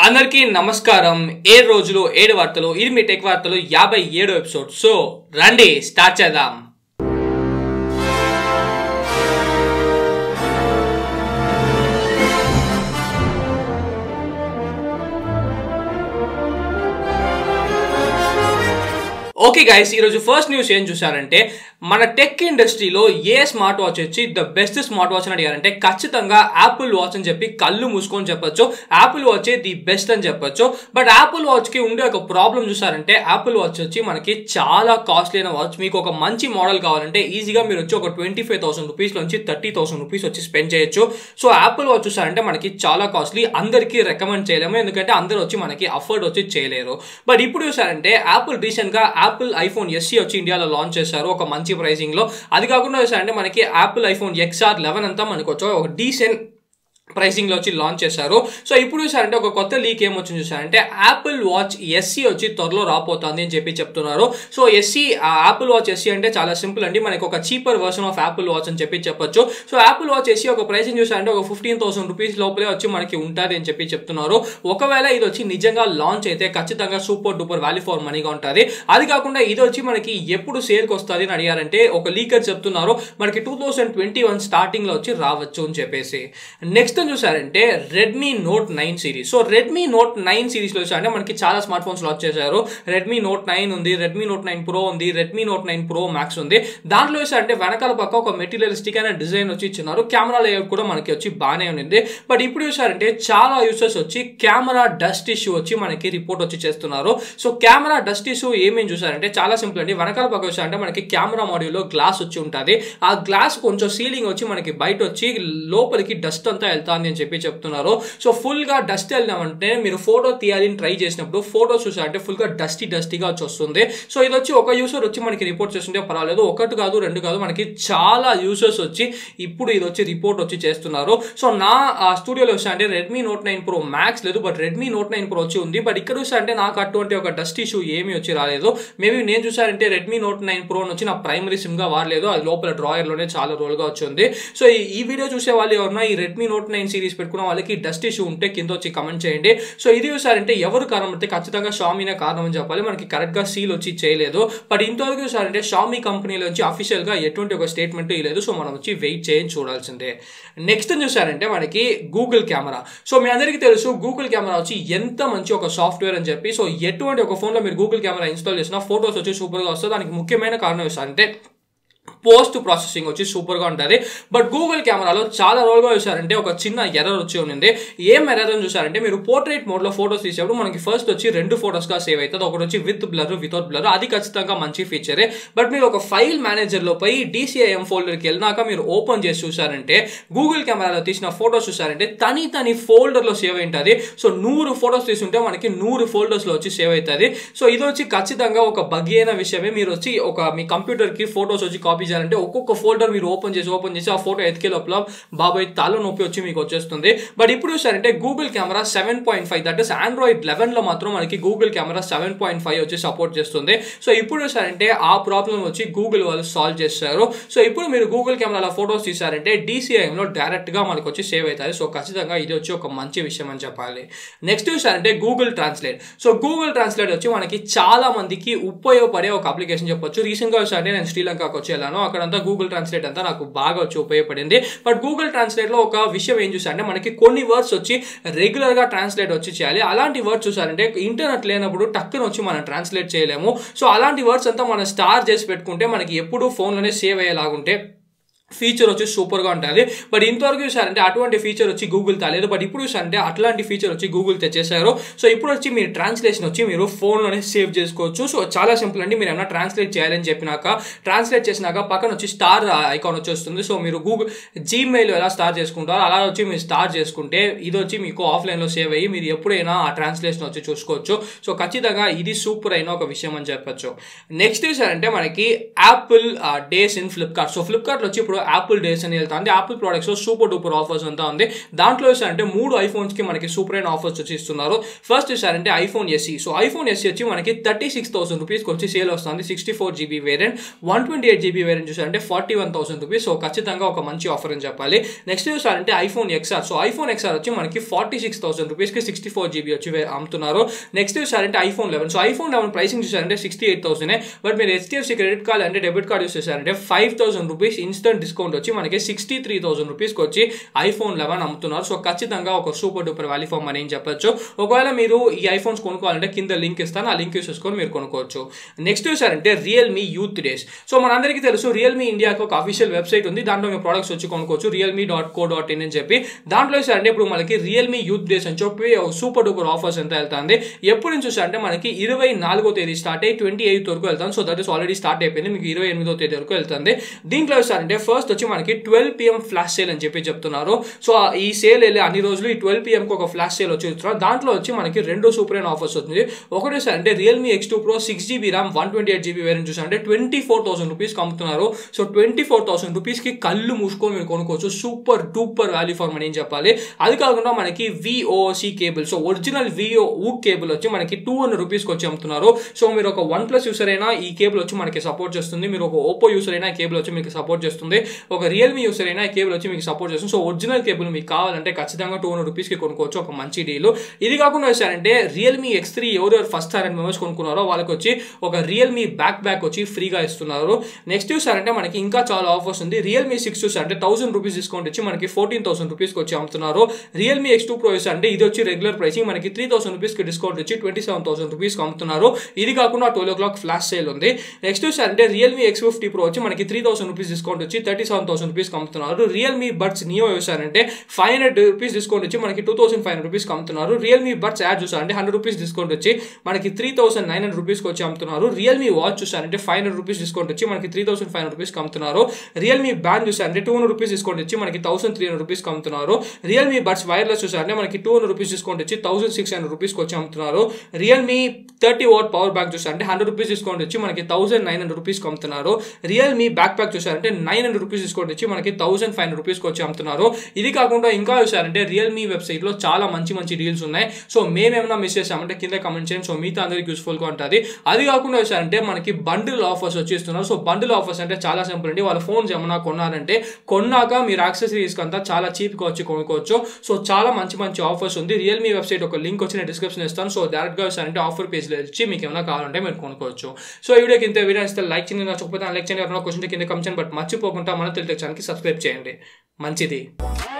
అందరికీ నమస్కారం ఏడు రోజులు ఏడు వార్తలు ఇది మీ టెక్ వార్తలు యాభై ఏడు ఎపిసోడ్ సో రండి స్టార్ట్ చేద్దాం ఓకే గైస్ ఈరోజు ఫస్ట్ న్యూస్ ఏం చూసారంటే మన టెక్ ఇండస్ట్రీలో ఏ స్మార్ట్ వాచ్ వచ్చి ద బెస్ట్ స్మార్ట్ వాచ్ అని అడిగారంటే ఖచ్చితంగా యాపిల్ వాచ్ అని చెప్పి కళ్ళు మూసుకొని చెప్పొచ్చు యాపిల్ వాచ్ ది బెస్ట్ అని చెప్పొచ్చు బట్ యాపిల్ వాచ్ కి ఉండే ఒక ప్రాబ్లం చూసారంటే యాపిల్ వాచ్ వచ్చి మనకి చాలా కాస్ట్లీ అయిన వాచ్ మీకు ఒక మంచి మోడల్ కావాలంటే ఈజీగా మీరు వచ్చి ఒక ట్వంటీ ఫైవ్ థౌసండ్ రూపీస్ నుంచి థర్టీ థౌసండ్ రూపీస్ వచ్చి స్పెండ్ చేయొచ్చు సో యాపిల్ వాచ్ చూసారంటే మనకి చాలా కాస్ట్లీ అందరికీ రికమెండ్ చేయలేము ఎందుకంటే అందరూ వచ్చి మనకి అఫోర్డ్ వచ్చి చేయలేరు బట్ ఇప్పుడు చూసారంటే యాపిల్ రీసెంట్ గా యాపిల్ ఐఫోన్ ఎస్సీ వచ్చి ఇండియాలో లాంచ్ చేశారు ఒక మంచి ప్రైసింగ్ లో అది కాకుండా చూసారంటే మనకి యాపిల్ ఐఫోన్ ఎక్స్ఆర్ లెవెన్ అంతా మనకు వచ్చి ఒక డీసెంట్ ప్రైసింగ్లో వచ్చి లాంచ్ చేశారు సో ఇప్పుడు చూసారంటే ఒక కొత్త లీక్ ఏమొచ్చింది చూసారంటే యాపిల్ వాచ్ ఎస్సీ వచ్చి త్వరలో రాపోతుంది అని చెప్పి చెప్తున్నారు so SE Apple watch SE అంటే చాలా సింపుల్ అండి మనకి ఒక cheaper version of Apple watch అని చెప్పి చెప్పొచ్చు సో యాపిల్ వాచ్ ఎస్సీ ఒక ప్రైసింగ్ చూసారంటే ఒక ఫిఫ్టీన్ థౌసండ్ రూపీస్ లోపలే వచ్చి మనకి ఉంటుంది అని చెప్పి చెప్తున్నారు ఒకవేళ ఇది వచ్చి నిజంగా లాంచ్ అయితే ఖచ్చితంగా సూపర్ డూపర్ వాల్యూ ఫర్ మనీగా ఉంటుంది అది కాకుండా ఇది వచ్చి మనకి ఎప్పుడు సేల్కి వస్తుంది అని అడిగారంటే ఒక లీకర్ చెప్తున్నారు మనకి టూ థౌసండ్ ట్వంటీ వన్ స్టార్టింగ్లో వచ్చి రావచ్చు అని చెప్పేసి నెక్స్ట్ చూసారంటే Redmi note nine series so Redmi note nine సిరీస్లో చూసారంటే మనకి చాలా స్మార్ట్ ఫోన్స్ లాంచ్ చేశారు రెడ్మీ నోట్ నైన్ ఉంది రెడ్మీ నోట్ నైన్ ప్రో ఉంది Redmi note nine pro max ఉంది దాంట్లో చూసారంటే వెనకాల పక్క ఒక మెటీరియలిస్టిక్ అయిన డిజైన్ వచ్చి ఇచ్చినారు కెమెరా లేఅవుట్ కూడా మనకి వచ్చి బాగానే ఉంది బట్ ఇప్పుడు చూసారంటే చాలా యూసర్స్ వచ్చి కెమెరా డస్ట్ ఇష్యూ వచ్చి మనకి రిపోర్ట్ వచ్చి చేస్తున్నారు సో కెమెరా డస్ట్ ఇష్యూ ఏమేమి చూసారంటే చాలా సింపుల్ అండి వెనకాల పక్క చూసారంటే మనకి కెమెరా మాడ్యూల్లో గ్లాస్ వచ్చి ఉంటుంది ఆ గ్లాస్ కొంచెం సీలింగ్ వచ్చి మనకి బయట వచ్చి లోపలికి డస్ట్ అంతా వెళ్తుంది అని చెప్పి చెప్తున్నారు సో ఫుల్ గా డస్ట్ వెళ్ళినామంటే మీరు ఫోటో తీయాలని ట్రై చేసినప్పుడు ఫోటోస్ చూసారంటే ఫుల్ గా డస్టీ డస్టీగా వచ్చి వస్తుంది సో ఇది వచ్చి ఒక యూసర్ వచ్చి మనకి రిపోర్ట్ చేస్తుంటే పర్వాలేదు ఒకటి కాదు రెండు కాదు మనకి చాలా యూసర్స్ వచ్చి ఇప్పుడు ఇది వచ్చి రిపోర్ట్ వచ్చి చేస్తున్నారు సో నా స్టూడియోలో వచ్చా అంటే Redmi note nine pro max లేదు but Redmi note nine pro వచ్చి ఉంది బట్ ఇక్కడ చూసా అంటే నాకు అటువంటి ఒక డస్ట్ ఇష్యూ ఏమీ వచ్చి రాలేదు మేబీ నేను చూసారంటే రెడ్మీ నోట్ నైన్ ప్రో వచ్చి నా ప్రైమరీ సిమ్ గా వాడలేదు అది లోపల డ్రాయర్ లోనే చాలా రోల్గా వచ్చింది సో ఈ వీడియో చూసే వాళ్ళు ఎవరన్నా ఈ రెడ్మీ నోట్ నైన్ సిరీస్ పెట్టుకున్న వాళ్ళకి డస్ట్ ఇష్యూ ఉంటే కింద వచ్చి కమెంట్ చేయండి సో ఇది చూసారంటే ఎవరు కారణం అంటే ఖచ్చితంగా షామీనే కారణం అని చెప్పాలి మనకి కరెక్ట్ గా సీల్ వచ్చి చేయలేదు బట్ ఇంతవరకు చూసారంటే షామీ కంపెనీలో వచ్చి అఫీషియల్ గా ఎటువంటి ఒక స్టేట్మెంట్ ఇవ్వలేదు సో మనం వచ్చి వెయిట్ చేయని చూడాల్సిందే నెక్స్ట్ చూసారంటే మనకి గూగుల్ కెమెరా సో మీ అందరికీ తెలుసు గూగుల్ కెమెరా వచ్చి ఎంత మంచి ఒక సాఫ్ట్వేర్ అని చెప్పి సో ఎటువంటి ఒక ఫోన్లో మీరు గూగుల్ కెమెరా ఇన్స్టాల్ చేసినా ఫోటోస్ వచ్చి సూపర్గా వస్తుంది దానికి ముఖ్యమైన కారణం అంటే పోస్ట్ ప్రాసెసింగ్ వచ్చి సూపర్గా ఉంటుంది బట్ గూగుల్ కెమెరాలో చాలా రోజులుగా చూసారంటే ఒక చిన్న ఎర్రర్ వచ్చి ఉంది ఏం ఎర్రర్ అని చూసారంటే మీరు పోర్ట్రేట్ మోడ్లో ఫోటోస్ తీసేప్పుడు మనకి ఫస్ట్ వచ్చి రెండు ఫోటోస్గా సేవ్ అవుతుంది ఒకటి వచ్చి విత్ బ్లర్ వితౌట్ బ్లర్ అది ఖచ్చితంగా మంచి ఫీచరే బట్ మీరు ఒక ఫైల్ మేనేజర్లో పోయి డీసీఐఎం ఫోల్డర్కి వెళ్ళినాక మీరు ఓపెన్ చేసి చూసారంటే గూగుల్ కెమెరాలో తీసిన ఫోటోస్ చూసారంటే తని తని ఫోల్డర్లో సేవ్ ఉంటుంది సో నూరు ఫోటోస్ తీసుంటే మనకి నూరు ఫోల్డర్స్లో వచ్చి సేవ్ అవుతుంది సో ఇది వచ్చి ఖచ్చితంగా ఒక బగ్ అయిన విషయమే మీరు వచ్చి ఒక మీ కంప్యూటర్కి ఫోటోస్ వచ్చి కాపీ చేయాలంటే ఒక్కొక్క ఫోల్డర్ మీరు ఓపెన్ చేసి ఓపెన్ చేసి ఆ ఫోటో ఎతికే లోపల బాబాయ్ తల నొప్పి వచ్చి మీకు వచ్చేస్తుంది బట్ ఇప్పుడు చూసారంటే Google camera seven point five that is Android లెవెన్లో మాత్రం మనకి Google camera seven point five వచ్చి సపోర్ట్ చేస్తుంది సో ఇప్పుడు చూసారంటే ఆ ప్రాబ్లం వచ్చి గూగుల్ వాళ్ళు సాల్వ్ చేస్తారు సో ఇప్పుడు మీరు గూగుల్ కెమెరాలో ఫోటోస్ తీసారంటే డీసీఐఎంలో డైరెక్ట్గా మనకు వచ్చి సేవ్ అవుతాయి సో ఖచ్చితంగా ఇది వచ్చి ఒక మంచి విషయం అని చెప్పాలి నెక్స్ట్ చూసారంటే Google translate so Google translate వచ్చి మనకి చాలా మందికి ఉపయోగపడే ఒక అప్లికేషన్ చెప్పొచ్చు రీసెంట్గా చూసారంటే నేను శ్రీలంకకి వచ్చి వెళ్ళాను అక్కడంతా గూగుల్ ట్రాన్స్లేట్ అంతా నాకు బాగా వచ్చి ఉపయోగపడింది బట్ గూగుల్ ట్రాన్స్లేట్లో ఒక విషయం ఏం చూసారంటే మనకి కొన్ని వర్డ్స్ వచ్చి రెగ్యులర్గా ట్రాన్స్లేట్ వచ్చి చేయాలి అలాంటి వర్డ్స్ చూసారంటే ఇంటర్నెట్ లేనప్పుడు టక్కున వచ్చి మనం ట్రాన్స్లేట్ చేయలేము సో అలాంటి వర్డ్స్ అంతా మనం స్టార్ చేసి పెట్టుకుంటే మనకి ఎప్పుడు ఫోన్లోనే సేవ్ అయ్యేలాగుంటే ఫీచర్ వచ్చి సూపర్గా ఉంటుంది బట్ ఇంతవరకు చూసారంటే అటువంటి ఫీచర్ వచ్చి గూగుల్ తేలేదు బట్ ఇప్పుడు చూసారంటే అట్లాంటి ఫీచర్ వచ్చి గూగుల్ తెచ్చేసారు సో ఇప్పుడు వచ్చి మీరు ట్రాన్స్లేషన్ వచ్చి మీరు ఫోన్లోనే సేవ్ చేసుకోవచ్చు సో చాలా సింపుల్ అండి మీరు ఏమైనా ట్రాన్స్లేట్ చేయాలని చెప్పినాక ట్రాన్స్లేట్ చేసినాక పక్కన వచ్చి స్టార్ ఐకాన్ వచ్చి వస్తుంది సో మీరు గూగుల్ జీమెయిల్ ఎలా స్టార్ట్ చేసుకుంటారో అలా వచ్చి మీరు స్టార్ట్ చేసుకుంటే ఇది వచ్చి మీకు ఆఫ్లైన్లో సేవ్ అయ్యి మీరు ఎప్పుడైనా ఆ ట్రాన్స్లేషన్ వచ్చి చూసుకోవచ్చు సో ఖచ్చితంగా ఇది సూపర్ అయిన ఒక విషయం అని చెప్పొచ్చు నెక్స్ట్ చూసారంటే మనకి Apple days in Flipkart so ఫ్లిప్కార్ట్లో వచ్చి ఇప్పుడు ప్రో యాపిల్ డేస్ అని వెళ్తుంది Apple products super duper offers అంతా ఉంది దాంట్లో అంటే మూడు ఐఫోన్స్ కి మనకి సూపర్ అయిన ఆఫర్స్ వచ్చి ఇస్తున్నారు ఫస్ట్ అంటే iPhone SE so iPhone SE వచ్చి మనకి థర్టీ సిక్స్ థౌసండ్ రూపీస్కి వచ్చి సేల్ వస్తుంది sixty four GB variant one twenty eight GB variant చూసారంటే forty one thousand rupees so ఖచ్చితంగా ఒక మంచి ఆఫర్ అని చెప్పాలి నెక్స్ట్ చూసారంటే iPhone XR so iPhone XR వచ్చి మనకి ఫార్టీ సిక్స్ థౌసండ్ రూపీస్కి సిక్స్టీ ఫోర్ జీబీ వచ్చి వే- అమ్ముతున్నారు నెక్స్ట్ చూసారంటే iPhone eleven so iPhone eleven pricing చూసారంటే సిక్స్టీ ఎయిట్ థౌసండ్ బట్ మీరు హెచ్డిఎఫ్సి క్రెడిట్ కార్డ్ అంటే డెబిట్ కార్డ్ యూస్ చేశారంటే five thousand rupees instant discount వచ్చి మనకి సిక్స్టీ త్రీ థౌసండ్ రూపీస్కి వచ్చి ఐఫోన్ లెవెన్ అమ్ముతున్నారు సో ఖచ్చితంగా ఒక సూపర్ డూపర్ వాల్యూ ఫామ్ అని ఏం చెప్పొచ్చు ఒకవేళ మీరు ఈ ఐఫోన్స్ కొనుక్కోవాలంటే కింద లింక్ ఇస్తాను ఆ లింక్ యూస్ చేసుకొని మీరు కొనుక్కోవచ్చు నెక్స్ట్ చూసారంటే రియల్మీ యూత్ డేస్ సో మనందరికీ తెలుసు రియల్మీ ఇండియాకి ఒక అఫీషియల్ వెబ్సైట్ ఉంది దాంట్లో మీ ప్రొడక్ట్స్ వచ్చి కొనుక్కోవచ్చు Realme dot co dot in అని చెప్పి దాంట్లో చూసారంటే ఇప్పుడు మనకి రియల్మీ యూత్ డేస్ అని చెప్పి సూపర్ డూపర్ ఆఫర్స్ ఎంత వెళ్తుంది ఎప్పుడు నుంచి చూసారంటే మనకి ఇరవై నాలుగో తేదీ స్టార్ట్ అయ్యి ట్వంటీ ఎయిత్ వరకు వెళ్తాం so that is already start అయిపోయింది మీకు ఇరవై ఎనిమిదో తేదీ వరకు వెళ్తుంది దీంట్లో చూసారంటే ఫస్ట్ వచ్చి మనకి ట్వెల్వ్ పిఎం ఫ్లాష్ సేల్ అని చెప్పి చెప్తున్నారు సో ఈ సేల్ వెళ్ళే అన్ని రోజులు ఈ ట్వెల్వ్ పిఎంకి ఒక ఫ్లాష్ సేల్ వచ్చి ఇస్తున్నారు దాంట్లో వచ్చి మనకి రెండు సూపర్ అయిన ఆఫర్స్ వస్తుంది ఒకటి సార్ అంటే Realme X two pro six GB RAM one twenty eight GB variant చూసారంటే ట్వంటీ ఫోర్ థౌసండ్ రూపీస్కి అమ్ముతున్నారు సో ట్వంటీ ఫోర్ థౌసండ్ రూపీస్కి కళ్ళు మూసుకొని మీరు కొనుక్కోవచ్చు super duper value for money అని చెప్పాలి అది కాకుండా మనకి VOC cable so original VO ఊ కేబుల్ వచ్చి మనకి టూ హండ్రెడ్ రూపీస్కి వచ్చి అమ్ముతున్నారు సో మీరు ఒక వన్ ప్లస్ యూసర్ అయినా ఈ కేబుల్ వచ్చి మనకి సపోర్ట్ చేస్తుంది మీరు ఒక ఓపో యూసర్ అయినా ఈ కేబుల్ వచ్చి మీకు సపోర్ట్ చేస్తుంది ఒక రియల్మీ యూసర్ అయినా ఈ కేబుల్ వచ్చి మీకు సపోర్ట్ చేస్తుంది సో ఒరిజినల్ కేబుల్ మీకు కావాలంటే ఖచ్చితంగా టూ హండ్రెడ్ రూపీస్కి కొనుక్కోవచ్చు ఒక మంచి డీల్ ఇది కాకుండా వచ్చారంటే రియల్మీ ఎక్స్ త్రీ ఎవరెవరు ఫస్ట్ హండ్రెడ్ మెంబర్స్ కొనుక్కున్నారో వాళ్ళకి వచ్చి ఒక రియల్మీ బ్యాక్ బ్యాక్ వచ్చి ఫ్రీగా ఇస్తున్నారు నెక్స్ట్ చూసారంటే మనకి ఇంకా చాలా ఆఫర్స్ ఉంది రియల్మీ సిక్స్ చూసారంటే థౌసండ్ రూపీస్ డిస్కౌంట్ ఇచ్చి మనకి ఫోర్టీన్ థౌసండ్ రూపీస్కి వచ్చి అమ్ముతున్నారు రియల్మీ ఎక్స్ టూ ప్రో అంటే ఇది వచ్చి రెగ్యులర్ ప్రైసింగ్ మనకి త్రీ థౌసండ్ రూపీస్కి డిస్కౌంట్ ఇచ్చి ట్వంటీ సెవెన్ థౌసండ్ రూపీస్కి అమ్ముతున్నారు ఇది కాకుండా twelve o'clock flash sale ఉంది నెక్స్ట్ చూసారంటే రియల్మీ ఎక్స్ ఫిఫ్టీ ప్రో వచ్చి మనకి త్రీ థౌసండ్ రూపీస్ డిస్కౌంట్ వచ్చి థర్టీ సెవెన్ థౌసండ్ రూపీస్కి అమ్ముతున్నారు రియల్మీ బడ్స్ నియో చూసారంటే ఫైవ్ హండ్రెడ్ రూపీస్ డిస్కౌంట్ వచ్చి మనకి టూ థౌసండ్ ఫైవ్ హండ్రెడ్ రూపీస్కి అమ్ముతున్నారు రియల్మీ బడ్స్ యాడ్ చూసారంటే హండ్రెడ్ రూపీస్ డిస్కౌంట్ వచ్చి మనకి త్రీ థౌసండ్ నైన్ హండ్రెడ్ రూపీస్కి వచ్చి అమ్ముతున్నారు రియల్మీ వాచ్ చూసారంటే ఫైవ్ హండ్రెడ్ రూపీస్ డిస్కౌంట్ వచ్చి మనకి త్రీ థౌసండ్ ఫైవ్ హండ్రెడ్ రూపీస్కి అమ్ముతున్నారు రియల్మీ బ్యాండ్ చూసారంటే టూ హండ్రెడ్ రూపీస్ డిస్కౌంట్ వచ్చి మనకి థౌసండ్ త్రీ హండ్రెడ్ రూపీస్కి అమ్ముతున్నారు రియల్మీ బడ్స్ వైర్లెస్ చూసారంటే మనకి టూ హండ్రెడ్ రూపీస్ డిస్కౌంట్ వచ్చి థౌసండ్ సిక్స్ హండ్రెడ్ రూపీస్కి వచ్చి అమ్ముతున్నారు Realme thirty watt power bank చూసారంటే హండ్రెడ్ రూపీస్ డిస్కౌంట్ వచ్చి మనకి థౌసండ్ నైన్ హండ్రెడ్ రూపీస్కి అమ్ముతున్నారు రియల్మీ బ్యాక్ ప్యాక్ చూసారంటే నైన్ హండ్రెడ్ రూపీస్ డిస్కౌంట్ వచ్చి మనకి థౌసండ్ ఫైవ్ హండ్రెడ్ రూపీస్కి వచ్చి అమ్ముతున్నారు ఇది కాకుండా ఇంకా చూసారంటే రియల్మీ వెబ్సైట్లో చాలా మంచి మంచి డీల్స్ ఉన్నాయి సో మేమేమైనా మిస్ చేసామంటే కింద కమెంట్ చేయండి సో మిగతా అందరికి యూస్ఫుల్గా ఉంటుంది అది కాకుండా చూసారంటే మనకి బండిల్ ఆఫర్స్ వచ్చి ఇస్తున్నారు సో బండిల్ ఆఫర్స్ అంటే చాలా సింపుల్ అండి వాళ్ళ ఫోన్స్ ఏమన్నా కొన్నారంటే కొన్నాక మీరు యాక్సెసరీస్ అంతా చాలా చీప్గా వచ్చి కొనుక్కోవచ్చు సో చాలా మంచి మంచి ఆఫర్స్ ఉంది రియల్మీ వెబ్సైట్ ఒక లింక్ వచ్చి నేను డిస్క్రిప్షన్ ఇస్తాను సో డైరెక్ట్గా వచ్చారంటే ఆఫర్ పేజ్లో వచ్చి మీకు ఏమైనా కావాలంటే మీరు కొనుక్కోవచ్చు సో ఈ వీడియోకి ఇంత వీడియో ఇస్తే లైక్ చేయండి నచ్చకపోతే లైక్ చేయండి ఎవరైనా క్వశ్చన్ కింద కమెంట్ చేయండి బట్ మర్చిపోకుండా మన తెలుగు ఛానల్కి సబ్స్క్రైబ్ చేయండి మంచిది